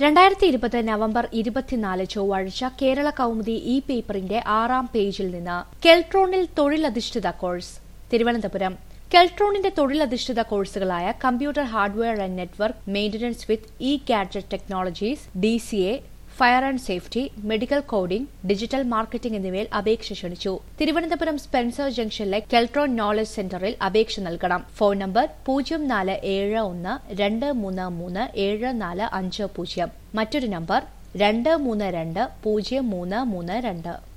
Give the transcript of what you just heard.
രണ്ടായിരത്തി ഇരുപത് നവംബർ ഇരുപത്തിനാല് ചൊവ്വാഴ്ച കേരള കൗമുദി ഇ പേപ്പറിന്റെ ആറാം പേജിൽ നിന്ന് കെൽട്രോണിൽ തൊഴിലധിഷ്ഠിത കോഴ്സ് തിരുവനന്തപുരം കെൽട്രോണിന്റെ തൊഴിലധിഷ്ഠിത കോഴ്സുകളായ computer hardware and network maintenance with e gadget technologies D C A fire and safety medical coding digital marketing എന്നിവയിൽ അപേക്ഷ ക്ഷണിച്ചു തിരുവനന്തപുരം സ്പെൻസർ ജംഗ്ഷനിലെ കെൽട്രോൺ നോളജ് സെന്ററിൽ അപേക്ഷ നൽകണം ഫോൺ നമ്പർ പൂജ്യം നാല് ഏഴ് ഒന്ന് രണ്ട് മൂന്ന് മൂന്ന് ഏഴ് നാല് അഞ്ച് പൂജ്യം മറ്റൊരു നമ്പർ രണ്ട് മൂന്ന് രണ്ട് പൂജ്യം മൂന്ന് മൂന്ന് രണ്ട്